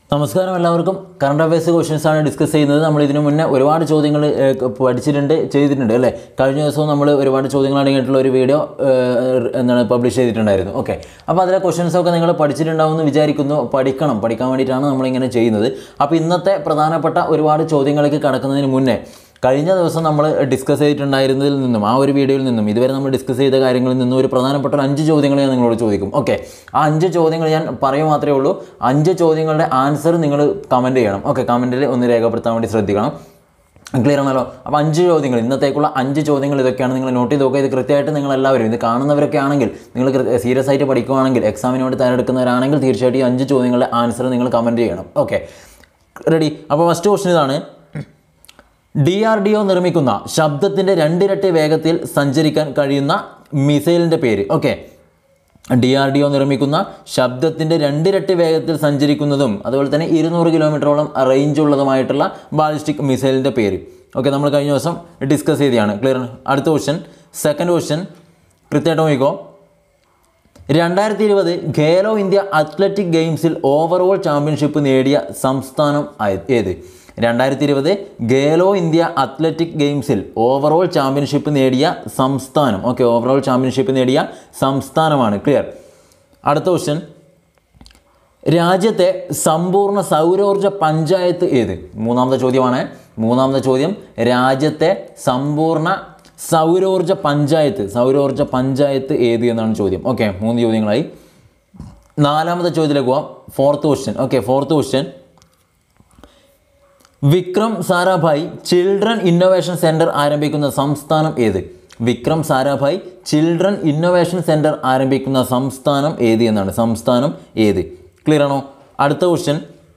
നമസ്കാരം എല്ലാവർക്കും current affairs questions ആണ് ഡിസ്കസ് ചെയ്യുന്നത് നമ്മൾ ഇതിനു മുന്നേ ഒരുപാട് ചോദ്യങ്ങൾ ഏഹ്, പഠിച്ചിട്ടുണ്ട് ചെയ്തിട്ടുണ്ട് അല്ലേ കഴിഞ്ഞ ദിവസവും നമ്മൾ ഒരുപാട് ചോദ്യങ്ങൾ അടങ്ങിയിട്ടുള്ള ഒരു വീഡിയോ ഏഹ്, എന്താണ് പബ്ലിഷ് ചെയ്തിട്ടുണ്ടായിരുന്നു ഓക്കെ അപ്പോൾ അതിലെ ക്വസ്റ്റ്യൻസ് ഒക്കെ നിങ്ങൾ പഠിച്ചിട്ടുണ്ടാവുമെന്ന് വിചാരിക്കുന്നു പഠിക്കണം പഠിക്കാൻ വേണ്ടിയിട്ടാണ് നമ്മളിങ്ങനെ ചെയ്യുന്നത് അപ്പോൾ ഇന്നത്തെ പ്രധാനപ്പെട്ട ഒരുപാട് ചോദ്യങ്ങളിലേക്ക് കടക്കുന്നതിന് മുന്നേ കഴിഞ്ഞ ദിവസം നമ്മൾ ഡിസ്കസ് ചെയ്തിട്ടുണ്ടായിരുന്നതിൽ നിന്നും ആ ഒരു വീഡിയോയിൽ നിന്നും ഇതുവരെ നമ്മൾ ഡിസ്കസ് ചെയ്ത കാര്യങ്ങളിൽ നിന്നും ഒരു പ്രധാനപ്പെട്ട ഒരു അഞ്ച് ചോദ്യങ്ങൾ ഞാൻ നിങ്ങളോട് ചോദിക്കും ഓക്കെ ആ അഞ്ച് ചോദ്യങ്ങൾ ഞാൻ പറയുക മാത്രമേ ഉള്ളൂ അഞ്ച് ചോദ്യങ്ങളുടെ ആൻസർ നിങ്ങൾ കമൻറ്റ് ചെയ്യണം ഓക്കെ കമൻറ്റിൽ ഒന്ന് രേഖപ്പെടുത്താൻ വേണ്ടി ശ്രദ്ധിക്കണം ക്ലിയർ ആണല്ലോ അപ്പോൾ അഞ്ച് ചോദ്യങ്ങൾ ഇന്നത്തേക്കുള്ള അഞ്ച് ചോദ്യങ്ങൾ ഇതൊക്കെയാണ് നിങ്ങൾ നോട്ട് ചെയ്ത് നോക്കുക ഇത് കൃത്യമായിട്ട് നിങ്ങൾ എല്ലാവരും ഇത് കാണുന്നവരൊക്കെ ആണെങ്കിൽ നിങ്ങൾ സീരിയസ് ആയിട്ട് പഠിക്കുകയാണെങ്കിൽ എക്സാമിന് വേണ്ടി തയ്യാറെടുക്കുന്നവരാണെങ്കിൽ തീർച്ചയായിട്ടും ഈ അഞ്ച് ചോദ്യങ്ങളുടെ ആൻസർ നിങ്ങൾ കമൻറ്റ് ചെയ്യണം ഓക്കെ റെഡി അപ്പോൾ ഫസ്റ്റ് ക്വസ്റ്റൻ ഇതാണ് ഡി ആർ ഡി ഒ നിർമ്മിക്കുന്ന ശബ്ദത്തിൻ്റെ രണ്ടിരട്ടി വേഗത്തിൽ സഞ്ചരിക്കാൻ കഴിയുന്ന മിസൈലിൻ്റെ പേര് okay D R D O നിർമ്മിക്കുന്ന ശബ്ദത്തിൻ്റെ രണ്ടിരട്ടി വേഗത്തിൽ സഞ്ചരിക്കുന്നതും അതുപോലെ തന്നെ ഇരുന്നൂറ് കിലോമീറ്ററോളം റേഞ്ച് ഉള്ളതുമായിട്ടുള്ള ബാലിസ്റ്റിക് മിസൈലിൻ്റെ പേര് ഓക്കെ നമ്മൾ കഴിഞ്ഞ ദിവസം ഡിസ്കസ് ചെയ്തതാണ് ക്ലിയർ അടുത്ത ക്വസ്റ്റ്യൻ സെക്കൻഡ് ക്വസ്റ്റ്യൻ കൃത്യമായിട്ട് നോക്കിക്കോ രണ്ടായിരത്തി ഇരുപത് ഖേലോ ഇന്ത്യ അത്ലറ്റിക് ഗെയിംസിൽ ഓവറോൾ ചാമ്പ്യൻഷിപ്പ് നേടിയ സംസ്ഥാനം ആയ- ഏത് രണ്ടായിരത്തി ഇരുപത് ഖേലോ ഇന്ത്യ അത്ലറ്റിക് ഗെയിംസിൽ ഓവറോൾ ചാമ്പ്യൻഷിപ്പ് നേടിയ സംസ്ഥാനം ഓക്കെ ഓവറോൾ ചാമ്പ്യൻഷിപ്പ് നേടിയ സംസ്ഥാനമാണ് ക്ലിയർ അടുത്ത ക്വസ്റ്റ്യൻ രാജ്യത്തെ സമ്പൂർണ്ണ സൗരോർജ പഞ്ചായത്ത് ഏത് മൂന്നാമത്തെ ചോദ്യമാണ് മൂന്നാമത്തെ ചോദ്യം രാജ്യത്തെ സമ്പൂർണ്ണ സൗരോർജ പഞ്ചായത്ത് സൗരോർജ പഞ്ചായത്ത് ഏത് എന്നാണ് ചോദ്യം ഓക്കെ മൂന്ന് ചോദ്യങ്ങളായി നാലാമത്തെ ചോദ്യത്തിലേക്ക് പോവാം fourth question okay fourth question Vikram Sarabhai children innovation centre ആരംഭിക്കുന്ന സംസ്ഥാനം ഏത് Vikram Sarabhai children innovation centre ആരംഭിക്കുന്ന സംസ്ഥാനം ഏത് എന്നാണ് സംസ്ഥാനം ഏത് ക്ലിയർ ആണോ അടുത്ത ക്വസ്റ്റ്യൻ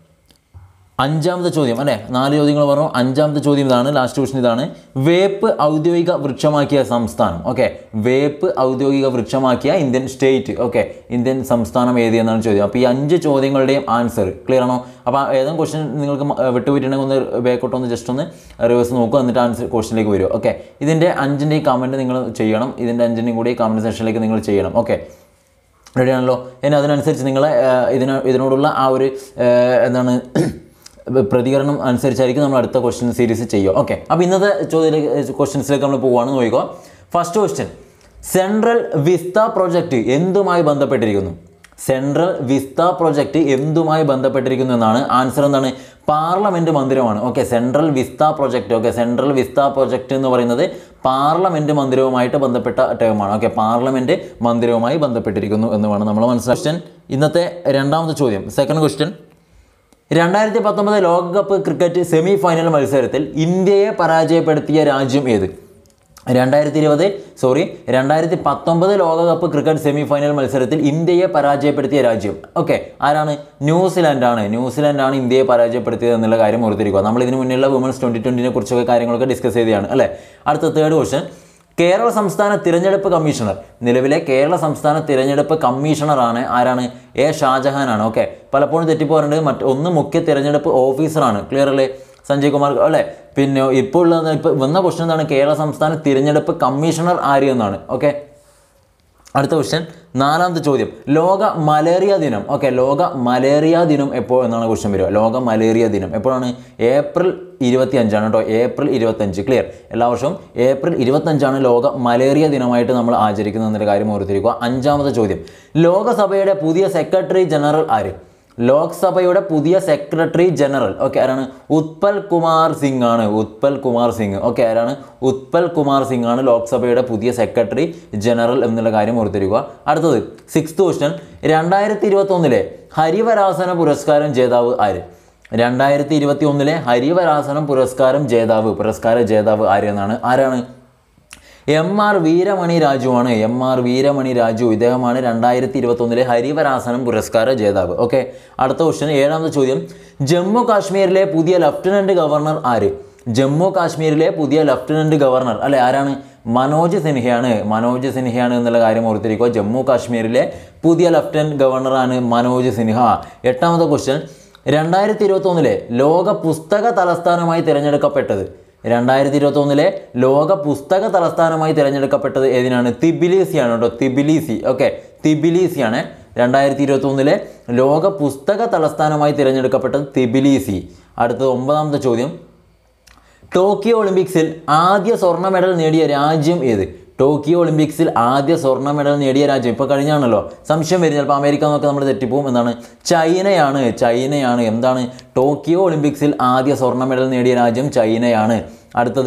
അഞ്ചാമത്തെ ചോദ്യം അല്ലേ നാല് ചോദ്യങ്ങൾ പറഞ്ഞു അഞ്ചാമത്തെ ചോദ്യം ഇതാണ് ലാസ്റ്റ് ക്വസ്റ്റ്യൻ ഇതാണ് വേപ്പ് ഔദ്യോഗിക വൃക്ഷമാക്കിയ സംസ്ഥാനം ഓക്കെ വേപ്പ് ഔദ്യോഗിക വൃക്ഷമാക്കിയ ഇന്ത്യൻ സ്റ്റേറ്റ് ഓക്കെ ഇന്ത്യൻ സംസ്ഥാനം ഏത് എന്നാണ് ചോദ്യം അപ്പോൾ ഈ അഞ്ച് ചോദ്യങ്ങളുടെയും ആൻസർ ക്ലിയർ ആണോ അപ്പോൾ ഏതെങ്കിലും ക്വസ്റ്റ്യൻ നിങ്ങൾക്ക് മ- വിട്ടുപോയിട്ടുണ്ടെങ്കിൽ ഒന്ന് ബാക്കോട്ട് ഒന്ന് ജസ്റ്റ് ഒന്ന് റിവേഴ്സ് നോക്കുക എന്നിട്ട് ആൻസർ ക്വസ്റ്റ്യനിലേക്ക് വരും ഓക്കെ ഇതിൻ്റെ അഞ്ചിൻ്റെയും കമൻറ്റ് നിങ്ങൾ ചെയ്യണം ഇതിൻ്റെ അഞ്ചിൻ്റെയും കൂടി കമൻറ്റ് സെക്ഷനിലേക്ക് നിങ്ങൾ ചെയ്യണം ഓക്കെ റെഡിയാണല്ലോ ഇനി അതിനനുസരിച്ച് നിങ്ങളെ ഏഹ്, ഇതിന് ഇതിനോടുള്ള ആ ഒരു ഏഹ്, എന്താണ് പ്രതികരണം അനുസരിച്ചായിരിക്കും നമ്മൾ അടുത്ത ക്വസ്റ്റ്യൻ സീരീസ് ചെയ്യുക ഓക്കെ അപ്പോൾ ഇന്നത്തെ ചോദ്യത്തിലേക്ക് ക്വസ്റ്റ്യൻസിലേക്ക് നമ്മൾ പോവുകയാണെന്ന് നോക്കിക്കോ first question central vista project എന്തുമായി ബന്ധപ്പെട്ടിരിക്കുന്നു സെൻട്രൽ വിസ്ത പ്രോജക്റ്റ് എന്തുമായി ബന്ധപ്പെട്ടിരിക്കുന്നു എന്നാണ് ആൻസർ എന്താണ് പാർലമെൻറ്റ് മന്ദിരമാണ് okay central vista project okay central vista project എന്ന് പറയുന്നത് പാർലമെൻറ്റ് മന്ദിരവുമായിട്ട് ബന്ധപ്പെട്ട ടേമാണ് ഓക്കെ പാർലമെൻറ്റ് മന്ദിരവുമായി ബന്ധപ്പെട്ടിരിക്കുന്നു എന്ന് വേണം നമ്മൾ മനസ്സിലാക്കാൻ ഇന്നത്തെ രണ്ടാമത്തെ ചോദ്യം സെക്കൻഡ് ക്വസ്റ്റ്യൻ രണ്ടായിരത്തി പത്തൊമ്പത് ലോകകപ്പ് ക്രിക്കറ്റ് സെമി ഫൈനൽ മത്സരത്തിൽ ഇന്ത്യയെ പരാജയപ്പെടുത്തിയ രാജ്യം ഏത് രണ്ടായിരത്തി ഇരുപത് സോറി രണ്ടായിരത്തി പത്തൊമ്പത് ലോകകപ്പ് ക്രിക്കറ്റ് സെമി ഫൈനൽ മത്സരത്തിൽ ഇന്ത്യയെ പരാജയപ്പെടുത്തിയ രാജ്യം ഓക്കെ ആരാണ് ന്യൂസിലാൻഡാണ് ന്യൂസിലാൻഡാണ് ഇന്ത്യയെ പരാജയപ്പെടുത്തിയത് എന്നുള്ള കാര്യം ഓർത്തിരിക്കുക നമ്മൾ ഇതിന് മുന്നിലുള്ള വുമൻസ് ട്വൻറ്റി ട്വൻറ്റിനെ കുറിച്ചൊക്കെ കാര്യങ്ങളൊക്കെ ഡിസ്കസ് ചെയ്തതാണ് അല്ലേ അടുത്ത തേർഡ് ക്വസ്റ്റ്യൻ കേരള സംസ്ഥാന തിരഞ്ഞെടുപ്പ് കമ്മീഷണർ നിലവിലെ കേരള സംസ്ഥാന തിരഞ്ഞെടുപ്പ് കമ്മീഷണറാണ് ആരാണ് എ ഷാജഹാനാണ് ഓക്കെ പലപ്പോഴും തെറ്റിപ്പോറുണ്ട് മറ്റ് ഒന്ന് മുഖ്യ തിരഞ്ഞെടുപ്പ് ഓഫീസറാണ് ക്ലിയർ അല്ലേ സഞ്ജയ് കുമാർ അല്ലേ പിന്നെ ഇപ്പോൾ ഉള്ള ഇപ്പോൾ വന്ന ക്വസ്റ്റൻ എന്താണ് കേരള സംസ്ഥാന തിരഞ്ഞെടുപ്പ് കമ്മീഷണർ ആര് എന്നാണ് ഓക്കെ അടുത്ത ക്വസ്റ്റ്യൻ നാലാമത്തെ ചോദ്യം ലോക മലേറിയ ദിനം ഓക്കെ ലോക മലേറിയ ദിനം എപ്പോൾ എന്നാണ് ക്വസ്റ്റ്യൻ വരിക ലോക മലേറിയ ദിനം എപ്പോഴാണ് ഏപ്രിൽ ഇരുപത്തി അഞ്ചാണ് കേട്ടോ ഏപ്രിൽ ഇരുപത്തഞ്ച് ക്ലിയർ എല്ലാ വർഷവും ഏപ്രിൽ ഇരുപത്തഞ്ചാണ് ലോക മലേറിയ ദിനമായിട്ട് നമ്മൾ ആചരിക്കുന്നത് എന്നൊരു കാര്യം ഓർത്തിരിക്കുക അഞ്ചാമത്തെ ചോദ്യം ലോകസഭയുടെ പുതിയ സെക്രട്ടറി ജനറൽ ആര് ലോക്സഭയുടെ പുതിയ സെക്രട്ടറി ജനറൽ ഓക്കെ ആരാണ് ഉത്പൽ കുമാർ സിംഗ് ആണ് ഉത്പൽ കുമാർ സിംഗ് ഓക്കെ ആരാണ് ഉത്പൽ കുമാർ സിംഗ് ആണ് ലോക്സഭയുടെ പുതിയ സെക്രട്ടറി ജനറൽ എന്നുള്ള കാര്യം ഓർത്തിരിക്കുക അടുത്തത് സിക്സ്ത് ക്വസ്റ്റ്യൻ രണ്ടായിരത്തി ഇരുപത്തൊന്നിലെ ഹരിവരാസന പുരസ്കാരം ജേതാവ് ആര് രണ്ടായിരത്തി ഇരുപത്തി ഒന്നിലെ ഹരിവരാസനം പുരസ്കാരം ജേതാവ് പുരസ്കാര ജേതാവ് ആര് എന്നാണ് ആരാണ് എം ആർ വീരമണി രാജുവാണ് എം ആർ വീരമണി രാജു ഇദ്ദേഹമാണ് രണ്ടായിരത്തി ഇരുപത്തൊന്നിലെ ഹരിവരാസനം പുരസ്കാര ജേതാവ് ഓക്കെ അടുത്ത ക്വസ്റ്റ്യൻ ഏഴാമത്തെ ചോദ്യം ജമ്മു കാശ്മീരിലെ പുതിയ ലഫ്റ്റനന്റ് ഗവർണർ ആര് ജമ്മു കാശ്മീരിലെ പുതിയ ലഫ്റ്റനന്റ് ഗവർണർ അല്ലെ ആരാണ് മനോജ് സിൻഹയാണ് മനോജ് സിൻഹയാണ് എന്നുള്ള കാര്യം ഓർത്തിരിക്കുക ജമ്മു കാശ്മീരിലെ പുതിയ ലഫ്റ്റനന്റ് ഗവർണറാണ് മനോജ് സിൻഹ എട്ടാമത്തെ ക്വസ്റ്റ്യൻ രണ്ടായിരത്തി ഇരുപത്തൊന്നിലെ ലോക പുസ്തക തലസ്ഥാനമായി തിരഞ്ഞെടുക്കപ്പെട്ടത് രണ്ടായിരത്തി ഇരുപത്തൊന്നിലെ ലോക പുസ്തക തലസ്ഥാനമായി തിരഞ്ഞെടുക്കപ്പെട്ടത് ഏതിനാണ് തിബിലീസിയാണ് കേട്ടോ തിബിലീസി ഓക്കെ തിബിലീസിയാണ് രണ്ടായിരത്തി ഇരുപത്തി ഒന്നിലെ ലോക പുസ്തക തലസ്ഥാനമായി തിരഞ്ഞെടുക്കപ്പെട്ടത് തിബിലിസി അടുത്തത് ഒമ്പതാമത്തെ ചോദ്യം ടോക്കിയോ ഒളിമ്പിക്സിൽ ആദ്യ സ്വർണ്ണ മെഡൽ നേടിയ രാജ്യം ഏത് ടോക്കിയോ ഒളിമ്പിക്സിൽ ആദ്യ സ്വർണ്ണ മെഡൽ നേടിയ രാജ്യം ഇപ്പോൾ കഴിഞ്ഞാണല്ലോ സംശയം വരും ചിലപ്പോൾ അമേരിക്ക എന്നൊക്കെ നമ്മൾ തെറ്റിപ്പോവും എന്താണ് ചൈനയാണ് ചൈനയാണ് എന്താണ് ടോക്കിയോ ഒളിമ്പിക്സിൽ ആദ്യ സ്വർണ്ണ മെഡൽ നേടിയ രാജ്യം ചൈനയാണ് അടുത്തത്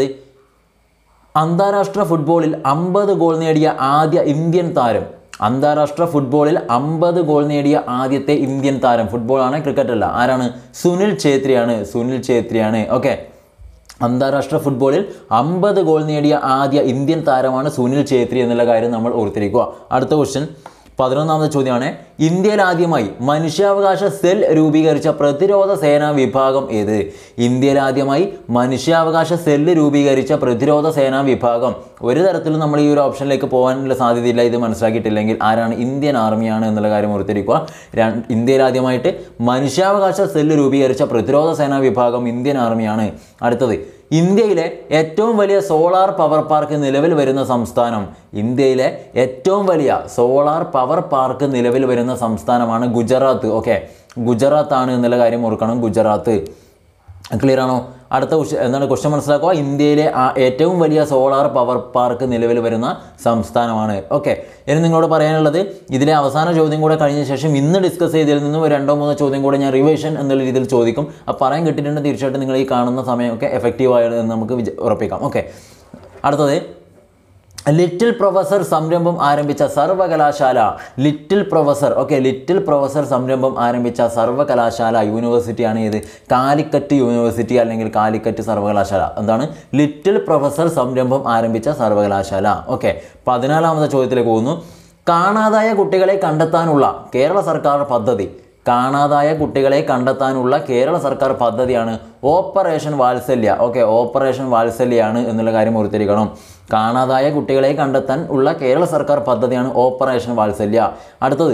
അന്താരാഷ്ട്ര ഫുട്ബോളിൽ അമ്പത് ഗോൾ നേടിയ ആദ്യ ഇന്ത്യൻ താരം അന്താരാഷ്ട്ര ഫുട്ബോളിൽ അമ്പത് ഗോൾ നേടിയ ആദ്യത്തെ ഇന്ത്യൻ താരം ഫുട്ബോളാണ് ക്രിക്കറ്റ് അല്ല ആരാണ് സുനിൽ ഛേത്രിയാണ് സുനിൽ ഛേത്രിയാണ് ഓക്കെ അന്താരാഷ്ട്ര ഫുട്ബോളിൽ അമ്പത് ഗോൾ നേടിയ ആദ്യ ഇന്ത്യൻ താരമാണ് സുനിൽ ഛേത്രി എന്നുള്ള കാര്യം നമ്മൾ ഓർത്തിരിക്കുക അടുത്ത ക്വസ്റ്റ്യൻ പതിനൊന്നാമത്തെ ചോദ്യമാണ് ഇന്ത്യയിൽ ആദ്യമായി മനുഷ്യാവകാശ സെൽ രൂപീകരിച്ച പ്രതിരോധ സേനാ വിഭാഗം ഏത് ഇന്ത്യയിൽ ആദ്യമായി മനുഷ്യാവകാശ സെല്ല് രൂപീകരിച്ച പ്രതിരോധ സേനാ വിഭാഗം ഒരു തരത്തിലും നമ്മൾ ഈ ഒരു ഓപ്ഷനിലേക്ക് പോകാനുള്ള സാധ്യതയില്ല ഇത് മനസ്സിലാക്കിയിട്ടില്ലെങ്കിൽ ആരാണ് ഇന്ത്യൻ ആർമിയാണ് എന്നുള്ള കാര്യം ഓർത്തിരിക്കുക രണ്ട് ഇന്ത്യയിൽ ആദ്യമായിട്ട് മനുഷ്യാവകാശ സെല്ല് രൂപീകരിച്ച പ്രതിരോധ സേനാ വിഭാഗം ഇന്ത്യൻ ആർമിയാണ് അടുത്തത് ഇന്ത്യയിലെ ഏറ്റവും വലിയ സോളാർ പവർ പാർക്ക് നിലവിൽ വരുന്ന സംസ്ഥാനം ഇന്ത്യയിലെ ഏറ്റവും വലിയ സോളാർ പവർ പാർക്ക് നിലവിൽ വരുന്ന സംസ്ഥാനമാണ് ഗുജറാത്ത് ഓക്കെ ഗുജറാത്ത് ആണ് എന്നുള്ള കാര്യം ഓർക്കണം ഗുജറാത്ത് ക്ലിയർ ആണോ അടുത്ത ക്വസ്റ്റ്യൻ എന്താണ് ക്വസ്റ്റ്യൻ മനസ്സിലാക്കുക ഇന്ത്യയിലെ ആ ഏറ്റവും വലിയ സോളാർ പവർ പാർക്ക് നിലവിൽ വരുന്ന സംസ്ഥാനമാണ് ഓക്കെ ഇനി നിങ്ങളോട് പറയാനുള്ളത് ഇതിലെ അവസാന ചോദ്യം കൂടെ കഴിഞ്ഞ ശേഷം ഇന്ന് ഡിസ്കസ് ചെയ്തതിൽ നിന്നും ഒരു രണ്ടോ മൂന്നോ ചോദ്യം കൂടെ ഞാൻ റിവിഷൻ എന്നുള്ള രീതിയിൽ ചോദിക്കും അപ്പോൾ പറയാൻ കിട്ടിയിട്ടുണ്ടെങ്കിൽ തീർച്ചയായിട്ടും നിങ്ങൾ ഈ കാണുന്ന സമയമൊക്കെ എഫക്റ്റീവ് ആയെന്ന് നമുക്ക് വിച- ഉറപ്പിക്കാം ഓക്കെ അടുത്തത് ലിറ്റിൽ പ്രൊഫസർ സംരംഭം ആരംഭിച്ച സർവകലാശാല little professor okay little professor സംരംഭം ആരംഭിച്ച സർവകലാശാല യൂണിവേഴ്സിറ്റിയാണ് ഏത് കാലിക്കറ്റ് യൂണിവേഴ്സിറ്റി അല്ലെങ്കിൽ കാലിക്കറ്റ് സർവകലാശാല എന്താണ് ലിറ്റിൽ പ്രൊഫസർ സംരംഭം ആരംഭിച്ച സർവകലാശാല ഓക്കെ പതിനാലാമത്തെ ചോദ്യത്തിലേക്ക് പോകുന്നു കാണാതായ കുട്ടികളെ കണ്ടെത്താനുള്ള കേരള സർക്കാർ പദ്ധതി കാണാതായ കുട്ടികളെ കണ്ടെത്താനുള്ള കേരള സർക്കാർ പദ്ധതിയാണ് ഓപ്പറേഷൻ വാത്സല്യ ഓക്കെ ഓപ്പറേഷൻ വാത്സല്യാണ് എന്നുള്ള കാര്യം ഓർത്തിരിക്കണം കാണാതായ കുട്ടികളെ കണ്ടെത്താൻ ഉള്ള കേരള സർക്കാർ പദ്ധതിയാണ് ഓപ്പറേഷൻ വാത്സല്യ അടുത്തത്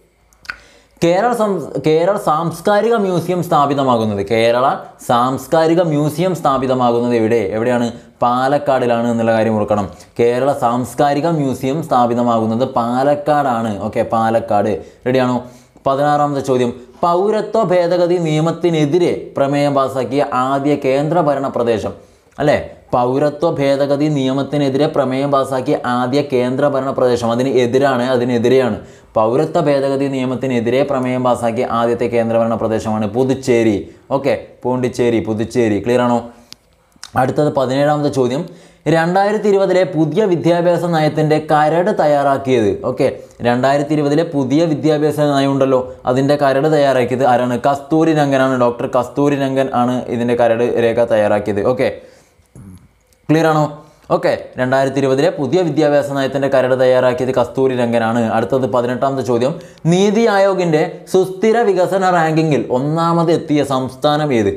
കേരള സം കേരള സാംസ്കാരിക മ്യൂസിയം സ്ഥാപിതമാകുന്നത് കേരള സാംസ്കാരിക മ്യൂസിയം സ്ഥാപിതമാകുന്നത് എവിടെ എവിടെയാണ് പാലക്കാടിലാണ് എന്നുള്ള കാര്യം ഓർക്കണം കേരള സാംസ്കാരിക മ്യൂസിയം സ്ഥാപിതമാകുന്നത് പാലക്കാടാണ് ഓക്കെ പാലക്കാട് റെഡിയാണോ പതിനാറാമത്തെ ചോദ്യം പൗരത്വ ഭേദഗതി നിയമത്തിനെതിരെ പ്രമേയം പാസാക്കിയ ആദ്യ കേന്ദ്ര ഭരണ പ്രദേശം അല്ലേ പൗരത്വ ഭേദഗതി നിയമത്തിനെതിരെ പ്രമേയം പാസാക്കിയ ആദ്യ കേന്ദ്ര ഭരണ പ്രദേശം അതിന് എതിരാണ് അതിനെതിരെയാണ് പൗരത്വ ഭേദഗതി നിയമത്തിനെതിരെ പ്രമേയം പാസാക്കിയ ആദ്യത്തെ കേന്ദ്രഭരണ പ്രദേശമാണ് പുതുച്ചേരി ഓക്കെ പോണ്ടിച്ചേരി പുതുച്ചേരി ക്ലിയർ ആണോ അടുത്തത് പതിനേഴാമത്തെ ചോദ്യം രണ്ടായിരത്തി ഇരുപതിലെ പുതിയ വിദ്യാഭ്യാസ നയത്തിൻ്റെ കരട് തയ്യാറാക്കിയത് ഓക്കെ രണ്ടായിരത്തി ഇരുപതിലെ പുതിയ വിദ്യാഭ്യാസ നയം ഉണ്ടല്ലോ അതിൻ്റെ കരട് തയ്യാറാക്കിയത് ആരാണ് കസ്തൂരി രംഗനാണ് ഡോക്ടർ കസ്തൂരി രംഗൻ ആണ് ഇതിൻ്റെ കരട് രേഖ തയ്യാറാക്കിയത് ഓക്കെ ക്ലിയർ ആണോ ഓക്കെ രണ്ടായിരത്തി ഇരുപതിലെ പുതിയ വിദ്യാഭ്യാസ നയത്തിൻ്റെ കരട് തയ്യാറാക്കിയത് കസ്തൂരി രംഗനാണ് അടുത്തത് പതിനെട്ടാമത്തെ ചോദ്യം നീതി ആയോഗിൻ്റെ സുസ്ഥിര വികസന റാങ്കിങ്ങിൽ ഒന്നാമത് എത്തിയ സംസ്ഥാനം ഏത്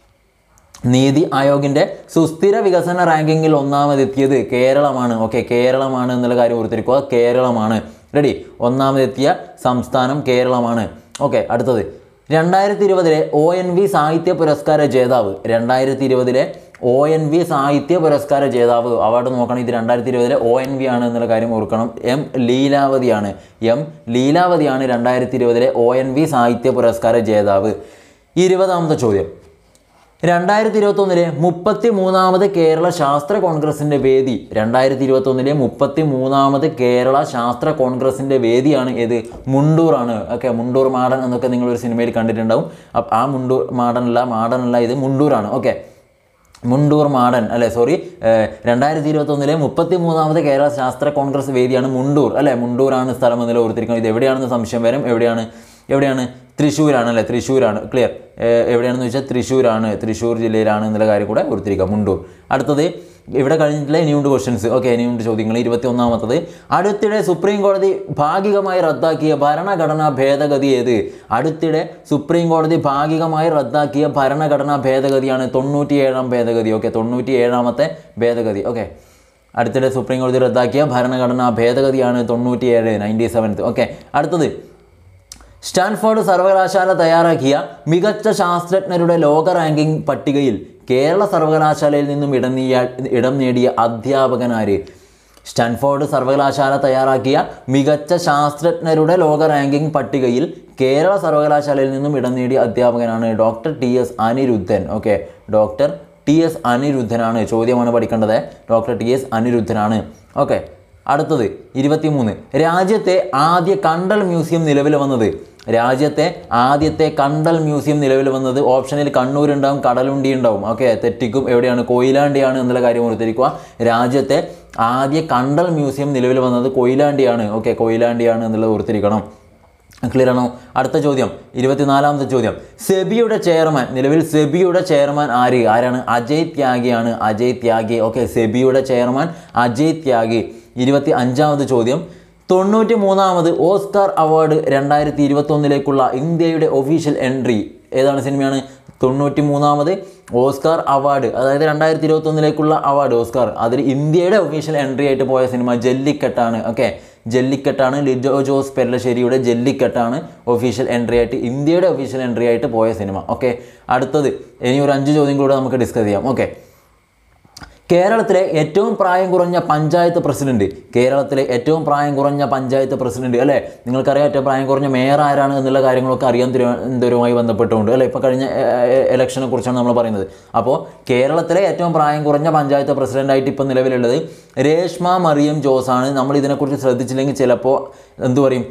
നീതി ആയോഗിൻ്റെ സുസ്ഥിര വികസന റാങ്കിങ്ങിൽ ഒന്നാമതെത്തിയത് കേരളമാണ് ഓക്കെ കേരളമാണ് എന്നുള്ള കാര്യം ഓർത്തിരിക്കുക കേരളമാണ് റെഡി ഒന്നാമതെത്തിയ സംസ്ഥാനം കേരളമാണ് ഓക്കെ അടുത്തത് രണ്ടായിരത്തി ഇരുപതിലെ ഒ എൻ വി സാഹിത്യ പുരസ്കാര ജേതാവ് രണ്ടായിരത്തി ഇരുപതിലെ ഒ എൻ വി സാഹിത്യ പുരസ്കാര ജേതാവ് അവാർഡ് നോക്കണം ഇത് രണ്ടായിരത്തി ഇരുപതിലെ ഒ എൻ വി ആണ് എന്നുള്ള കാര്യം ഓർക്കണം എം ലീലാവതിയാണ് എം ലീലാവതിയാണ് രണ്ടായിരത്തി ഇരുപതിലെ ഒ എൻ വി സാഹിത്യ പുരസ്കാര ജേതാവ് ഇരുപതാമത്തെ ചോദ്യം രണ്ടായിരത്തി ഇരുപത്തൊന്നിലെ മുപ്പത്തി മൂന്നാമത് കേരള ശാസ്ത്ര കോൺഗ്രസിൻ്റെ വേദി രണ്ടായിരത്തി ഇരുപത്തൊന്നിലെ മുപ്പത്തി മൂന്നാമത് കേരള ശാസ്ത്ര കോൺഗ്രസിൻ്റെ വേദിയാണ് ഏത് മുണ്ടൂറാണ് ഓക്കെ മുണ്ടൂർ മാടൻ എന്നൊക്കെ നിങ്ങളൊരു സിനിമയിൽ കണ്ടിട്ടുണ്ടാവും അപ്പം ആ മുണ്ടൂർ മാടനല്ല മാടനല്ല ഇത് മുണ്ടൂറാണ് ഓക്കെ മുണ്ടൂർ മാടൻ അല്ലെ സോറി രണ്ടായിരത്തി ഇരുപത്തൊന്നിലെ മുപ്പത്തി മൂന്നാമത് കേരള ശാസ്ത്ര കോൺഗ്രസ് വേദിയാണ് മുണ്ടൂർ അല്ലെ മുണ്ടൂറാണ് സ്ഥലം എന്നതിൽ ഓർത്തിരിക്കണം ഇത് എവിടെയാണെന്ന് സംശയം വരും എവിടെയാണ് എവിടെയാണ് തൃശ്ശൂരാണ് അല്ലേ തൃശ്ശൂരാണ് ക്ലിയർ എവിടെയാണെന്ന് വെച്ചാൽ തൃശ്ശൂരാണ് തൃശ്ശൂർ ജില്ലയിലാണ് എന്നുള്ള കാര്യം കൂടെ ഓർത്തിരിക്കുക മുണ്ടൂർ അടുത്തത് ഇവിടെ കഴിഞ്ഞിട്ടില്ല ഇനിയുണ്ട് ക്വസ്റ്റ്യൻസ് ഓക്കെ ഇനിയുണ്ട് ചോദ്യങ്ങൾ ഇരുപത്തി ഒന്നാമത്തത് അടുത്തിടെ സുപ്രീം കോടതി ഭാഗികമായി റദ്ദാക്കിയ ഭരണഘടനാ ഭേദഗതി ഏത് അടുത്തിടെ സുപ്രീം കോടതി ഭാഗികമായി റദ്ദാക്കിയ ഭരണഘടനാ ഭേദഗതിയാണ് തൊണ്ണൂറ്റിയേഴാം ഭേദഗതി ഓക്കെ തൊണ്ണൂറ്റി ഏഴാമത്തെ ഭേദഗതി ഓക്കെ അടുത്തിടെ സുപ്രീം കോടതി റദ്ദാക്കിയ ഭരണഘടനാ ഭേദഗതിയാണ് തൊണ്ണൂറ്റിയേഴ് നയൻറ്റി സെവൻത്ത് ഓക്കെ അടുത്തത് സ്റ്റാൻഫോർഡ് സർവകലാശാല തയ്യാറാക്കിയ മികച്ച ശാസ്ത്രജ്ഞരുടെ ലോക റാങ്കിംഗ് പട്ടികയിൽ കേരള സർവകലാശാലയിൽ നിന്നും ഇടം നേടിയ ഇടം നേടിയ അധ്യാപകനാര് സ്റ്റാൻഫോർഡ് സർവകലാശാല തയ്യാറാക്കിയ മികച്ച ശാസ്ത്രജ്ഞരുടെ ലോക റാങ്കിംഗ് പട്ടികയിൽ കേരള സർവകലാശാലയിൽ നിന്നും ഇടം നേടിയ അധ്യാപകനാണ് doctor T S Anirudhan okay doctor T S അനിരുദ്ധനാണ് ചോദ്യമാണ് പഠിക്കേണ്ടത് ഡോക്ടർ ടി എസ് അനിരുദ്ധനാണ് ഓക്കെ അടുത്തത് ഇരുപത്തിമൂന്ന് രാജ്യത്തെ ആദ്യ കണ്ടൽ മ്യൂസിയം നിലവിൽ വന്നത് രാജ്യത്തെ ആദ്യത്തെ കണ്ടൽ മ്യൂസിയം നിലവിൽ വന്നത് ഓപ്ഷനിൽ കണ്ണൂരുണ്ടാവും കടലുണ്ടി ഉണ്ടാവും ഓക്കെ തെറ്റിക്കും എവിടെയാണ് കൊയിലാണ്ടിയാണ് എന്നുള്ള കാര്യം ഓർത്തിരിക്കുക രാജ്യത്തെ ആദ്യ കണ്ടൽ മ്യൂസിയം നിലവിൽ വന്നത് കൊയിലാണ്ടിയാണ് ഓക്കെ കൊയിലാണ്ടിയാണ് എന്നുള്ളത് ഓർത്തിരിക്കണം ക്ലിയർ ആണോ അടുത്ത ചോദ്യം ഇരുപത്തിനാലാമത്തെ ചോദ്യം സെബിയുടെ ചെയർമാൻ നിലവിൽ സെബിയുടെ ചെയർമാൻ ആര് ആരാണ് അജയ് ത്യാഗിയാണ് അജയ് ത്യാഗി ഓക്കെ സെബിയുടെ ചെയർമാൻ അജയ് ത്യാഗി ഇരുപത്തി അഞ്ചാമത് ചോദ്യം തൊണ്ണൂറ്റി മൂന്നാമത് ഓസ്കാർ അവാർഡ് രണ്ടായിരത്തി ഇരുപത്തൊന്നിലേക്കുള്ള ഇന്ത്യയുടെ ഒഫീഷ്യൽ എൻട്രി ഏതാണ് സിനിമയാണ് തൊണ്ണൂറ്റി മൂന്നാമത് ഓസ്കാർ അവാർഡ് അതായത് രണ്ടായിരത്തി ഇരുപത്തൊന്നിലേക്കുള്ള അവാർഡ് ഓസ്കാർ അതിൽ ഇന്ത്യയുടെ ഒഫീഷ്യൽ എൻട്രി ആയിട്ട് പോയ സിനിമ ജല്ലിക്കെട്ടാണ് ഓക്കെ ജല്ലിക്കെട്ടാണ് ലിജോ ജോസ് പെരളശ്ശേരിയുടെ ജല്ലിക്കെട്ടാണ് ഒഫീഷ്യൽ എൻട്രി ആയിട്ട് ഇന്ത്യയുടെ ഒഫീഷ്യൽ എൻട്രി ആയിട്ട് പോയ സിനിമ ഓക്കെ അടുത്തത് ഇനി ഒരു അഞ്ച് ചോദ്യം കൂടെ നമുക്ക് ഡിസ്കസ് ചെയ്യാം ഓക്കെ കേരളത്തിലെ ഏറ്റവും പ്രായം കുറഞ്ഞ പഞ്ചായത്ത് പ്രസിഡന്റ് കേരളത്തിലെ ഏറ്റവും പ്രായം കുറഞ്ഞ പഞ്ചായത്ത് പ്രസിഡന്റ് അല്ലേ നിങ്ങൾക്കറിയാം ഏറ്റവും പ്രായം കുറഞ്ഞ മേയർ ആരാണ് എന്നുള്ള കാര്യങ്ങളൊക്കെ അറിയാൻ തിരുവനന്തപുരവുമായി ബന്ധപ്പെട്ടുകൊണ്ട് അല്ലേ ഇപ്പോൾ കഴിഞ്ഞ ഇലക്ഷനെ കുറിച്ചാണ് നമ്മൾ പറയുന്നത് അപ്പോൾ കേരളത്തിലെ ഏറ്റവും പ്രായം കുറഞ്ഞ പഞ്ചായത്ത് പ്രസിഡന്റായിട്ട് ഇപ്പോൾ നിലവിലുള്ളത് രേഷ്മ മറിയം ജോസാണ് നമ്മൾ ഇതിനെക്കുറിച്ച് ശ്രദ്ധിച്ചില്ലെങ്കിൽ ചിലപ്പോൾ എന്തു പറയും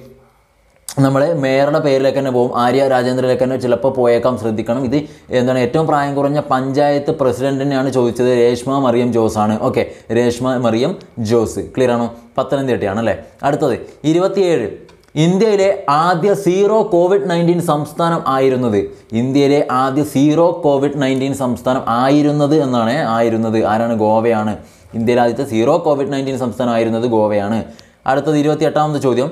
നമ്മൾ മേയറുടെ പേരിലേക്ക് തന്നെ പോകും ആര്യ രാജേന്ദ്രയിലേക്ക് തന്നെ ചിലപ്പോൾ പോയേക്കാം ശ്രദ്ധിക്കണം ഇത് എന്താണ് ഏറ്റവും പ്രായം കുറഞ്ഞ പഞ്ചായത്ത് പ്രസിഡന്റിനെയാണ് ചോദിച്ചത് രേഷ്മ മറിയം ജോസ് ആണ് ഓക്കെ രേഷ്മ മറിയം ജോസ് ക്ലിയർ ആണോ പത്തനംതിട്ടയാണ് അല്ലേ അടുത്തത് ഇരുപത്തിയേഴ് ഇന്ത്യയിലെ ആദ്യ സീറോ കോവിഡ് നയൻറ്റീൻ സംസ്ഥാനം ആയിരുന്നത് ഇന്ത്യയിലെ ആദ്യ സീറോ കോവിഡ് നയൻറ്റീൻ സംസ്ഥാനം ആയിരുന്നത് എന്നാണ് ആയിരുന്നത് ആരാണ് ഗോവയാണ് ഇന്ത്യയിലെ ആദ്യത്തെ സീറോ കോവിഡ് നയൻറ്റീൻ സംസ്ഥാനം ആയിരുന്നത് ഗോവയാണ് അടുത്തത് ഇരുപത്തി എട്ടാമത്തെ ചോദ്യം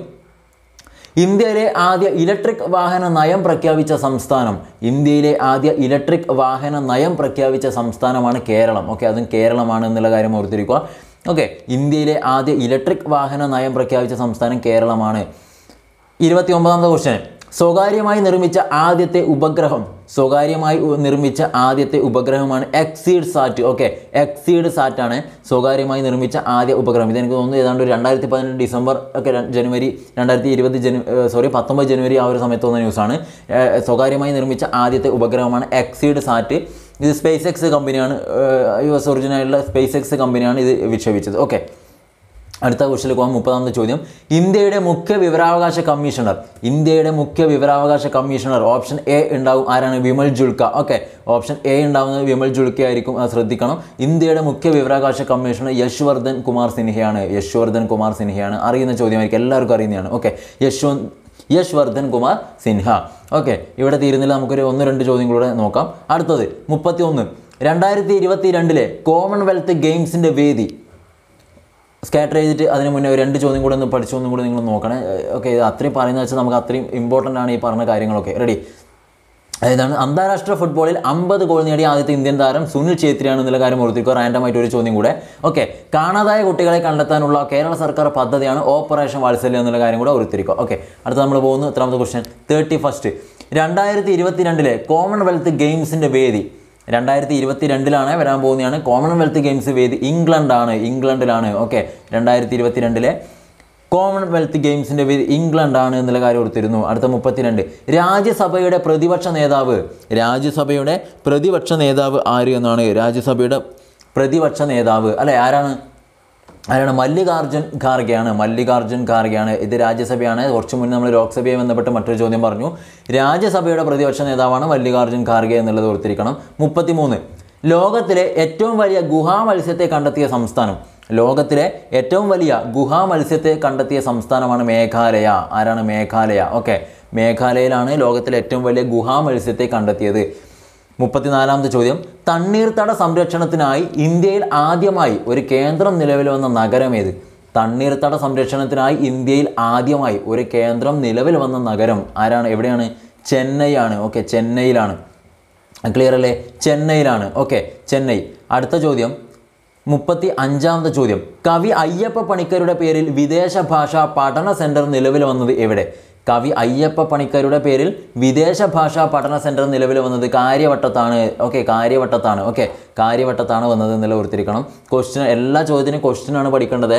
ഇന്ത്യയിലെ ആദ്യ ഇലക്ട്രിക് വാഹന നയം പ്രഖ്യാപിച്ച സംസ്ഥാനം ഇന്ത്യയിലെ ആദ്യ ഇലക്ട്രിക് വാഹന നയം പ്രഖ്യാപിച്ച സംസ്ഥാനമാണ് കേരളം ഓക്കെ അതും കേരളമാണ് എന്നുള്ള കാര്യം ഓർത്തിരിക്കുക ഓക്കെ ഇന്ത്യയിലെ ആദ്യ ഇലക്ട്രിക് വാഹന നയം പ്രഖ്യാപിച്ച സംസ്ഥാനം കേരളമാണ് ഇരുപത്തി ഒമ്പതാമത്തെ ക്വസ്റ്റ്യൻ സ്വകാര്യമായി നിർമ്മിച്ച ആദ്യത്തെ ഉപഗ്രഹം സ്വകാര്യമായി ഉ- നിർമ്മിച്ച ആദ്യത്തെ ഉപഗ്രഹമാണ് ExceedSat okay ExceedSat ആണ് സ്വകാര്യമായി നിർമ്മിച്ച ആദ്യ ഉപഗ്രഹം ഇതെനിക്ക് തോന്നുന്നു ഏതാണ്ട് ഒരു രണ്ടായിരത്തി പതിനെട്ട് ഡിസംബർ ഒക്കെ ര- ജനുവരി രണ്ടായിരത്തി ഇരുപത് ജനു സോറി പത്തൊമ്പത് ജനുവരി ആ ഒരു സമയത്ത് വന്ന ന്യൂസാണ് ഏഹ് സ്വകാര്യമായി നിർമ്മിച്ച ആദ്യത്തെ ഉപഗ്രഹമാണ് എക്സീഡ് സാറ്റ് ഇത് സ്പേസ് എക്സ് കമ്പനിയാണ് യു എസ് ഒറിജിനായിട്ടുള്ള സ്പേസ് എക്സ് കമ്പനിയാണ് ഇത് വിക്ഷേപിച്ചത് ഓക്കെ അടുത്ത ക്വസ്റ്റിലേക്ക് പോകാം മുപ്പതാമത്തെ ചോദ്യം ഇന്ത്യയുടെ മുഖ്യ വിവരാവകാശ കമ്മീഷണർ ഇന്ത്യയുടെ മുഖ്യ വിവരാവകാശ കമ്മീഷണർ ഓപ്ഷൻ എ ഉണ്ടാവും ആരാണ് Vimal Julka okay option A ഉണ്ടാവുന്നത് വിമൽ ജുൽക്ക ആയിരിക്കും അത് ശ്രദ്ധിക്കണം ഇന്ത്യയുടെ മുഖ്യ വിവരാവകാശ കമ്മീഷണർ യശ്വർദ്ധൻ കുമാർ സിൻഹയാണ് യശ്വർദ്ധൻ കുമാർ സിൻഹയാണ് അറിയുന്ന ചോദ്യമായിരിക്കും എല്ലാവർക്കും അറിയുന്നതാണ് ഓക്കെ യശ്വന്ത് യശ്വർദ്ധൻ കുമാർ സിൻഹ ഓക്കെ ഇവിടെ തീരുന്നില്ല നമുക്കൊരു ഒന്ന് രണ്ട് ചോദ്യം കൂടെ നോക്കാം അടുത്തത് മുപ്പത്തി ഒന്ന് രണ്ടായിരത്തി ഇരുപത്തി രണ്ടിലെ കോമൺവെൽത്ത് ഗെയിംസിൻ്റെ വേദി സ്കാറ്റർ ചെയ്തിട്ട് അതിന് മുന്നേ ഒരു രണ്ട് ചോദ്യം കൂടെ ഒന്ന് പഠിച്ചു ഒന്നും കൂടെ നിങ്ങൾ നോക്കണേ ഓക്കെ ഇത് അത്രയും പറയുന്നത് വെച്ചാൽ നമുക്ക് അത്രയും ഇമ്പോർട്ടൻ്റ് ആണ് ഈ പറഞ്ഞ കാര്യങ്ങളൊക്കെ റെഡി അതാണ് അന്താരാഷ്ട്ര ഫുട്ബോളിൽ അമ്പത് ഗോൾ നേടിയ ആദ്യത്തെ ഇന്ത്യൻ താരം സുനിൽ ഛേത്രിയാണ് എന്നുള്ള കാര്യം ഓർത്തിരിക്കുക റാൻഡം ആയിട്ട് ഒരു ചോദ്യം കൂടെ ഓക്കെ കാണാതായ കുട്ടികളെ കണ്ടെത്താനുള്ള കേരള സർക്കാർ പദ്ധതിയാണ് ഓപ്പറേഷൻ വാത്സല്യം എന്നുള്ള കാര്യം കൂടെ ഓർത്തിരിക്കുക ഓക്കെ അടുത്ത നമ്മൾ പോകുന്നു എത്രാമത്തെ ക്വസ്റ്റ്യൻ തേർട്ടി ഫസ്റ്റ് രണ്ടായിരത്തി ഇരുപത്തിരണ്ടിലെ കോമൺവെൽത്ത് ഗെയിംസിൻ്റെ വേദി രണ്ടായിരത്തി ഇരുപത്തി രണ്ടിലാണ് വരാൻ പോകുന്നതാണ് കോമൺവെൽത്ത് ഗെയിംസ് വേദി ഇംഗ്ലണ്ടാണ് ഇംഗ്ലണ്ടിലാണ് ഓക്കെ രണ്ടായിരത്തി ഇരുപത്തി രണ്ടിലെ കോമൺവെൽത്ത് ഗെയിംസിൻ്റെ വേദി ഇംഗ്ലണ്ടാണ് എന്നുള്ള കാര്യം ഓർത്തിരുന്നു അടുത്ത മുപ്പത്തിരണ്ട് രാജ്യസഭയുടെ പ്രതിപക്ഷ നേതാവ് രാജ്യസഭയുടെ പ്രതിപക്ഷ നേതാവ് ആര് എന്നാണ് രാജ്യസഭയുടെ പ്രതിപക്ഷ നേതാവ് അല്ലെ ആരാണ് ആരാണ് മല്ലികാർജുൻ ഖാർഗെയാണ് മല്ലികാർജുൻ ഖാർഗെയാണ് ഇത് രാജ്യസഭയാണ് കുറച്ച് മുന്നേ നമ്മൾ ലോക്സഭയെ ബന്ധപ്പെട്ട് മറ്റൊരു ചോദ്യം പറഞ്ഞു രാജ്യസഭയുടെ പ്രതിപക്ഷ നേതാവാണ് മല്ലികാർജുൻ ഖാർഗെ എന്നുള്ളത് ഓർത്തിരിക്കണം മുപ്പത്തിമൂന്ന് ലോകത്തിലെ ഏറ്റവും വലിയ ഗുഹാ മത്സ്യത്തെ കണ്ടെത്തിയ സംസ്ഥാനം ലോകത്തിലെ ഏറ്റവും വലിയ ഗുഹാ മത്സ്യത്തെ കണ്ടെത്തിയ സംസ്ഥാനമാണ് മേഘാലയ ആരാണ് മേഘാലയ ഓക്കെ മേഘാലയയിലാണ് ലോകത്തിലെ ഏറ്റവും വലിയ ഗുഹാ മത്സ്യത്തെ കണ്ടെത്തിയത് മുപ്പത്തിനാലാമത്തെ ചോദ്യം തണ്ണീർത്തട സംരക്ഷണത്തിനായി ഇന്ത്യയിൽ ആദ്യമായി ഒരു കേന്ദ്രം നിലവിൽ വന്ന നഗരം ഏത് തണ്ണീർത്തട സംരക്ഷണത്തിനായി ഇന്ത്യയിൽ ആദ്യമായി ഒരു കേന്ദ്രം നിലവിൽ വന്ന നഗരം ആരാണ് എവിടെയാണ് ചെന്നൈ ആണ് ഓക്കെ ചെന്നൈയിലാണ് ക്ലിയർ അല്ലേ ചെന്നൈയിലാണ് ഓക്കെ ചെന്നൈ അടുത്ത ചോദ്യം മുപ്പത്തി അഞ്ചാമത്തെ ചോദ്യം കവി അയ്യപ്പ പണിക്കരുടെ പേരിൽ വിദേശ ഭാഷാ പഠന സെൻറ്റർ നിലവിൽ വന്നത് എവിടെ കവി അയ്യപ്പ പണിക്കരുടെ പേരിൽ വിദേശ ഭാഷാ പഠന സെൻറ്റർ നിലവിൽ വന്നത് കാര്യവട്ടത്താണ് ഓക്കെ കാര്യവട്ടത്താണ് ഓക്കെ കാര്യവട്ടത്താണ് വന്നത് എന്നുള്ള ഓർത്തിരിക്കണം ക്വസ്റ്റ്യൻ എല്ലാ ചോദ്യത്തിനും ക്വസ്റ്റ്യനാണ് പഠിക്കേണ്ടത്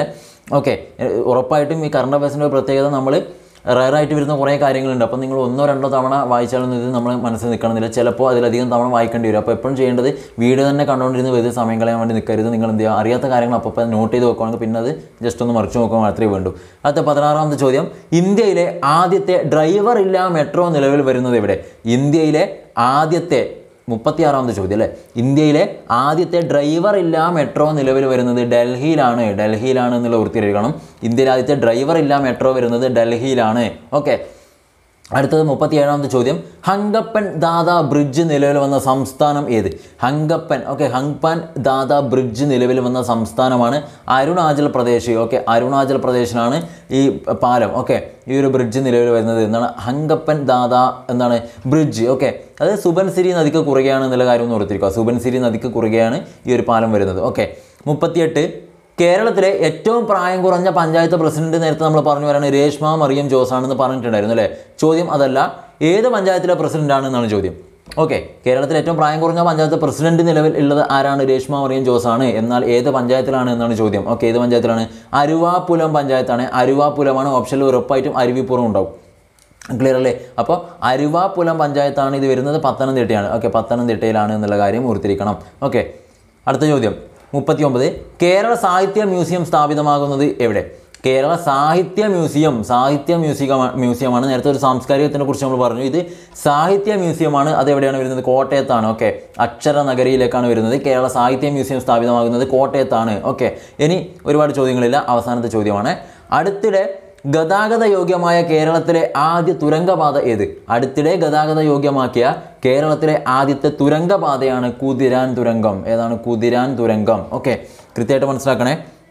ഓക്കെ ഉറപ്പായിട്ടും ഈ കറണ്ട് അഫയേഴ്സിൻ്റെ പ്രത്യേകത നമ്മൾ റയറായിട്ട് വരുന്ന കുറേ കാര്യങ്ങളുണ്ട് അപ്പോൾ നിങ്ങൾ ഒന്നോ രണ്ടോ തവണ വായിച്ചാലൊന്നും ഇത് നമ്മൾ മനസ്സിൽ നിൽക്കണമെന്നില്ല ചിലപ്പോൾ അതിലധികം തവണ വായിക്കേണ്ടി വരും അപ്പോൾ എപ്പോഴും ചെയ്യേണ്ടത് വീഡിയോ തന്നെ കണ്ടുകൊണ്ടിരുന്ന് വെറുതെ സമയം കളയാൻ വേണ്ടി നിൽക്കരുത് നിങ്ങൾ എന്ത് ചെയ്യുക അറിയാത്ത കാര്യങ്ങൾ അപ്പോൾ നോട്ട് ചെയ്ത് വെക്കുകയാണെങ്കിൽ പിന്നെ അത് ജസ്റ്റ് ഒന്ന് മറിച്ച് നോക്കുക മാത്രമേ വേണ്ടൂ അടുത്ത പതിനാറാമത്തെ ചോദ്യം ഇന്ത്യയിലെ ആദ്യത്തെ ഡ്രൈവർ ഇല്ലാ മെട്രോ നിലവിൽ വരുന്നത് എവിടെ ഇന്ത്യയിലെ ആദ്യത്തെ മുപ്പത്തിയാറാമത്തെ ചോദ്യം അല്ലേ ഇന്ത്യയിലെ ആദ്യത്തെ ഡ്രൈവർ ഇല്ലാ മെട്രോ നിലവിൽ വരുന്നത് ഡൽഹിയിലാണ് ഡൽഹിയിലാണ് എന്നുള്ള ഓർത്തിരിക്കണം ഇന്ത്യയിലെ ആദ്യത്തെ ഡ്രൈവർ ഇല്ലാ മെട്രോ വരുന്നത് ഡൽഹിയിലാണ് ഓക്കെ അടുത്തത് മുപ്പത്തിയേഴാമത്തെ ചോദ്യം ഹങ്കപ്പൻ ദാദ ബ്രിഡ്ജ് നിലവിൽ വന്ന സംസ്ഥാനം ഏത് ഹങ്കപ്പൻ ഓക്കെ ഹങ്പൻ ദാദ ബ്രിഡ്ജ് നിലവിൽ വന്ന സംസ്ഥാനമാണ് അരുണാചൽ പ്രദേശ് ഓക്കെ അരുണാചൽ പ്രദേശിലാണ് ഈ പാലം ഓക്കെ ഈ ഒരു ബ്രിഡ്ജ് നിലവിൽ വരുന്നത് എന്താണ് ഹങ്കപ്പൻ ദാദ എന്താണ് ബ്രിഡ്ജ് ഓക്കെ അത് സുബൻസിരി നദിക്ക് കുറുകയാണ് എന്നുള്ള കാര്യം ഒന്ന് ഓർത്തിരിക്കുക സുബൻസിരി നദിക്ക് കുറുകയാണ് ഈ ഒരു പാലം വരുന്നത് ഓക്കെ മുപ്പത്തിയെട്ട് കേരളത്തിലെ ഏറ്റവും പ്രായം കുറഞ്ഞ പഞ്ചായത്ത് പ്രസിഡന്റ് നേരത്തെ നമ്മൾ പറഞ്ഞു വരാണ് രേഷ്മ മറിയം ജോസ് ആണെന്ന് പറഞ്ഞിട്ടുണ്ടായിരുന്നു അല്ലേ ചോദ്യം അതല്ല ഏത് പഞ്ചായത്തിലെ പ്രസിഡന്റ് ആണെന്നാണ് ചോദ്യം ഓക്കെ കേരളത്തിലെ ഏറ്റവും പ്രായം കുറഞ്ഞ പഞ്ചായത്ത് പ്രസിഡന്റ് നിലവിൽ ഉള്ളത് ആരാണ് രേഷ്മ മറിയം ജോസ് ആണ് എന്നാൽ ഏത് പഞ്ചായത്തിലാണ് എന്നാണ് ചോദ്യം ഓക്കെ ഏത് പഞ്ചായത്തിലാണ് അരുവാപുലം പഞ്ചായത്താണ് അരുവാപുലമാണ് ഓപ്ഷനിൽ ഉറപ്പായിട്ടും അരുവിപ്പുറം ഉണ്ടാവും ക്ലിയർ അല്ലേ അപ്പോൾ അരുവാപുലം പഞ്ചായത്താണ് ഇത് വരുന്നത് പത്തനംതിട്ടയാണ് ഓക്കെ പത്തനംതിട്ടയിലാണ് എന്നുള്ള കാര്യം ഓർത്തിരിക്കണം ഓക്കെ അടുത്ത ചോദ്യം മുപ്പത്തി ഒമ്പത് കേരള സാഹിത്യ മ്യൂസിയം സ്ഥാപിതമാകുന്നത് എവിടെ കേരള സാഹിത്യ മ്യൂസിയം സാഹിത്യ മ്യൂസിയം മ്യൂസിയമാണ് നേരത്തെ ഒരു സാംസ്കാരികത്തിനെ കുറിച്ച് നമ്മൾ പറഞ്ഞു ഇത് സാഹിത്യ മ്യൂസിയമാണ് അത് എവിടെയാണ് വരുന്നത് കോട്ടയത്താണ് ഓക്കെ അക്ഷര നഗരിയിലേക്കാണ് വരുന്നത് കേരള സാഹിത്യ മ്യൂസിയം സ്ഥാപിതമാകുന്നത് കോട്ടയത്താണ് ഓക്കെ ഇനി ഒരുപാട് ചോദ്യങ്ങളില്ല അവസാനത്തെ ചോദ്യമാണ് അടുത്തിടെ ഗതാഗത യോഗ്യമായ കേരളത്തിലെ ആദ്യ തുരങ്കപാത ഏത് അടുത്തിടെ ഗതാഗത യോഗ്യമാക്കിയ കേരളത്തിലെ ആദ്യത്തെ തുരങ്കപാതയാണ് കുതിരാൻ തുരങ്കം ഏതാണ് കുതിരാൻ തുരങ്കം ഓക്കെ കൃത്യമായിട്ട് മനസ്സിലാക്കണേ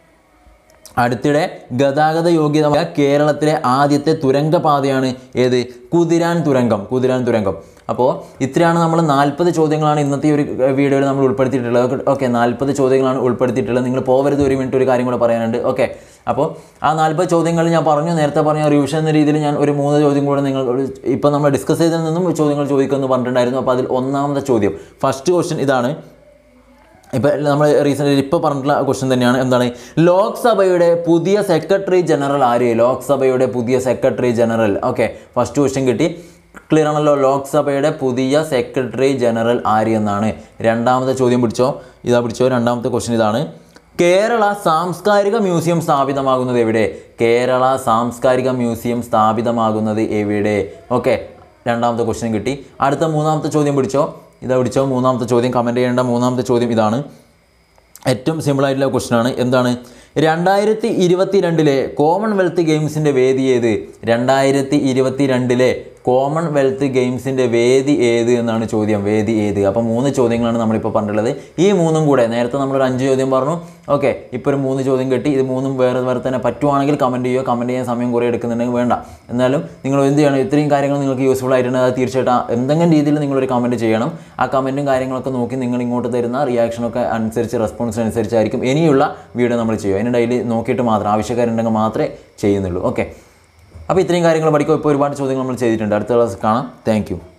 അടുത്തിടെ ഗതാഗത യോഗ്യതമായ കേരളത്തിലെ ആദ്യത്തെ തുരങ്കപാതയാണ് ഏത് കുതിരാൻ തുരങ്കം കുതിരാൻ തുരങ്കം അപ്പോൾ ഇത്രയാണ് നമ്മൾ നാൽപ്പത് ചോദ്യങ്ങളാണ് ഇന്നത്തെ ഈ ഒരു വീഡിയോയിൽ നമ്മൾ ഉൾപ്പെടുത്തിയിട്ടുള്ളത് ഓക്കെ നാൽപ്പത് ചോദ്യങ്ങളാണ് ഉൾപ്പെടുത്തിയിട്ടുള്ളത് നിങ്ങൾ പോവരുത് ഒരു മിനിറ്റ് ഒരു കാര്യം കൂടെ പറയാനുണ്ട് ഓക്കെ അപ്പോൾ ആ നാൽപ്പത് ചോദ്യങ്ങൾ ഞാൻ പറഞ്ഞു നേരത്തെ പറഞ്ഞ റിവിഷൻ എന്ന രീതിയിൽ ഞാൻ ഒരു മൂന്ന് ചോദ്യം കൂടെ നിങ്ങൾ ഇപ്പോൾ നമ്മൾ ഡിസ്കസ് ചെയ്തതിൽ നിന്നും ചോദ്യങ്ങൾ ചോദിക്കുമെന്ന് പറഞ്ഞിട്ടുണ്ടായിരുന്നു അപ്പോൾ അതിൽ ഒന്നാമത്തെ ചോദ്യം ഫസ്റ്റ് ക്വസ്റ്റ്യൻ ഇതാണ് ഇപ്പോൾ നമ്മൾ റീസെൻ്റ് ഇപ്പോൾ പറഞ്ഞിട്ടുള്ള ക്വസ്റ്റ്യൻ തന്നെയാണ് എന്താണ് ലോക്സഭയുടെ പുതിയ സെക്രട്ടറി ജനറൽ ആര് ലോക്സഭയുടെ പുതിയ secretary general okay first question കിട്ടി ക്ലിയർ ആണല്ലോ ലോക്സഭയുടെ പുതിയ സെക്രട്ടറി ജനറൽ ആര് എന്നാണ് രണ്ടാമത്തെ ചോദ്യം പിടിച്ചോ ഇതാ പിടിച്ചോ രണ്ടാമത്തെ ക്വസ്റ്റ്യൻ ഇതാണ് കേരള സാംസ്കാരിക മ്യൂസിയം സ്ഥാപിതമാകുന്നത് എവിടെ കേരള സാംസ്കാരിക മ്യൂസിയം സ്ഥാപിതമാകുന്നത് എവിടെ ഓക്കെ രണ്ടാമത്തെ ക്വസ്റ്റ്യൻ കിട്ടി അടുത്ത മൂന്നാമത്തെ ചോദ്യം പിടിച്ചോ ഇതാ പിടിച്ചോ മൂന്നാമത്തെ ചോദ്യം കമൻറ്റ് ചെയ്യേണ്ട മൂന്നാമത്തെ ചോദ്യം ഇതാണ് ഏറ്റവും സിമ്പിൾ ആയിട്ടുള്ള ക്വസ്റ്റ്യൻ ആണ് എന്താണ് രണ്ടായിരത്തി ഇരുപത്തി രണ്ടിലെ കോമൺവെൽത്ത് ഗെയിംസിൻ്റെ വേദി ഏത് രണ്ടായിരത്തി ഇരുപത്തി രണ്ടിലെ കോമൺവെൽത്ത് ഗെയിംസിൻ്റെ വേദി ഏത് എന്നാണ് ചോദ്യം വേദി ഏത് അപ്പോൾ മൂന്ന് ചോദ്യങ്ങളാണ് നമ്മളിപ്പോൾ പറഞ്ഞിട്ടുള്ളത് ഈ മൂന്നും കൂടെ നേരത്തെ നമ്മളൊരു അഞ്ച് ചോദ്യം പറഞ്ഞു ഓക്കെ ഇപ്പോൾ ഒരു മൂന്ന് ചോദ്യം കിട്ടി ഇത് മൂന്നും വേറെ വേറെ തന്നെ പറ്റുവാണെങ്കിൽ കമൻറ്റ് ചെയ്യുക കമൻറ്റ് ചെയ്യാൻ സമയം കുറേ എടുക്കുന്നുണ്ടെങ്കിൽ വേണ്ട എന്നാലും നിങ്ങൾ എന്ത് ചെയ്യണം ഇത്രയും കാര്യങ്ങൾ നിങ്ങൾക്ക് യൂസ്ഫുൾ ആയിട്ടുണ്ട് അത് തീർച്ചയായിട്ടും എന്തെങ്കിലും രീതിയിൽ നിങ്ങളൊരു കമൻറ്റ് ചെയ്യണം ആ കമൻറ്റും കാര്യങ്ങളൊക്കെ നോക്കി നിങ്ങൾ ഇങ്ങോട്ട് തരുന്ന റിയാക്ഷനൊക്കെ അനുസരിച്ച് റെസ്പോൺസ് അനുസരിച്ചായിരിക്കും ഇനിയുള്ള വീഡിയോ നമ്മൾ ചെയ്യുക അതിന് ഡെയിലി നോക്കിയിട്ട് മാത്രം ആവശ്യക്കാരുണ്ടെങ്കിൽ മാത്രമേ ചെയ്യുന്നുള്ളൂ ഓക്കെ അപ്പോൾ ഇത്രയും കാര്യങ്ങൾ പഠിക്കുക ഇപ്പോൾ ഒരുപാട് ചോദ്യങ്ങൾ നമ്മൾ ചെയ്തിട്ടുണ്ട് അടുത്ത ക്ലാസ് കാണാം താങ്ക്